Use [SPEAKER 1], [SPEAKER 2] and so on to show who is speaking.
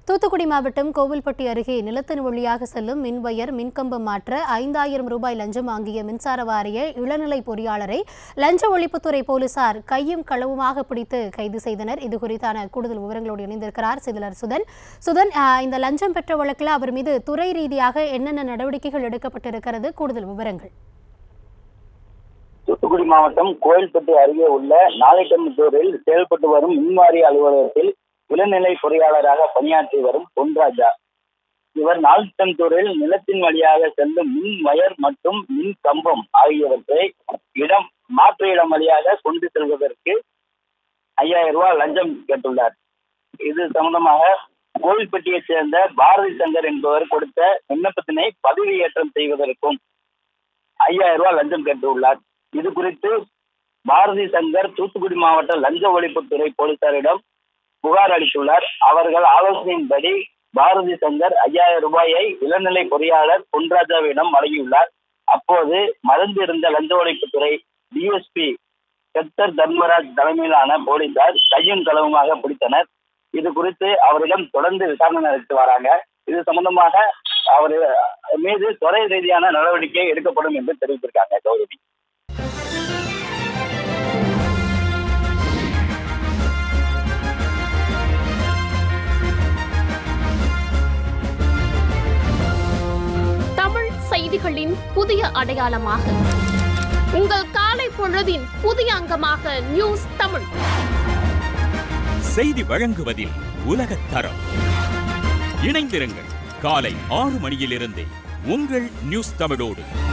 [SPEAKER 1] தூத்துக்குடி மாவட்டம் கோவில்பட்டி அருகே நிலத்தின் வழியாக செல்லும் மின்வயர் மின்கம்பம் மாற்ற ஐந்தாயிரம் ரூபாய் லஞ்சம் வாங்கிய மின்சார வாரிய இளநிலை பொறியாளரை லஞ்ச ஒழிப்புத்துறை போலீசார் கையும் களவுமாக பிடித்து கைது செய்தனர் இது குறித்தான கூடுதல் விவரங்களோடு இணைந்திருக்கிறார் சிதலர் சுதன் சுதன் ஆஹ், இந்த லஞ்சம் பெற்ற வழக்கில் அவர் மீது துறை ரீதியாக என்னென்ன நடவடிக்கைகள் எடுக்கப்பட்டிருக்கிறது கூடுதல் விவரங்கள்
[SPEAKER 2] தூத்துக்குடி மாவட்டம் கோயில்பட்டு அருகே உள்ள நாளைக்கம்புத்தூரில் செயல்பட்டு வரும் மின்வாரிய அலுவலகத்தில் இளநிலை பொறியாளராக பணியாற்றி வரும் பொன்ராஜா இவர் நால்டம்புத்தூரில் நிலத்தின் வழியாக செல்லும் மின் வயர் மற்றும் மின் கம்பம் ஆகியவற்றை இடம் மாற்று இடம் வழியாக கொண்டு செல்வதற்கு ஐயாயிரம் ரூபாய் லஞ்சம் கேட்டுள்ளார் இது சம்பந்தமாக கோவில்பட்டியைச் சேர்ந்த பாரதி சங்கர் என்பவர் கொடுத்த விண்ணப்பத்தினை பதவியேற்றம் செய்வதற்கும் ஐயாயிரம் ரூபாய் லஞ்சம் கேட்டுள்ளார் இது குறித்து பாரதி சங்கர் தூத்துக்குடி மாவட்ட லஞ்ச ஒழிப்புத்துறை போலீசாரிடம் புகார் அளித்துள்ளார் அவர்கள் ஆலோசனையின்படி பாரதி சங்கர் ஐயாயிரம் ரூபாயை இளநிலை பொறியாளர் பொன்ராஜாவிடம் வழங்கியுள்ளார் அப்போது மறந்து இருந்த லஞ்ச ஒழிப்புத்துறை டிஎஸ்பி செக்டர் தர்மராஜ் தலைமையிலான போலீசார் கையும் களவுமாக பிடித்தனர் இது குறித்து அவரிடம் தொடர்ந்து விசாரணை நடத்தி வராங்க இது சம்பந்தமாக அவர் மீது துறை ரீதியான நடவடிக்கை எடுக்கப்படும் என்று தெரிவித்திருக்காங்க கௌரவி
[SPEAKER 3] தமிழ் செய்திகளின் புதிய அடையாளமாக உங்கள் காலை பொழுதின் புதிய அங்கமாக நியூஸ் தமிழ்
[SPEAKER 4] செய்தி வழங்குவதில் உலகத் தரம் இணைந்திருங்கள் காலை ஆறு மணியிலிருந்தே உங்கள் நியூஸ் தமிழோடு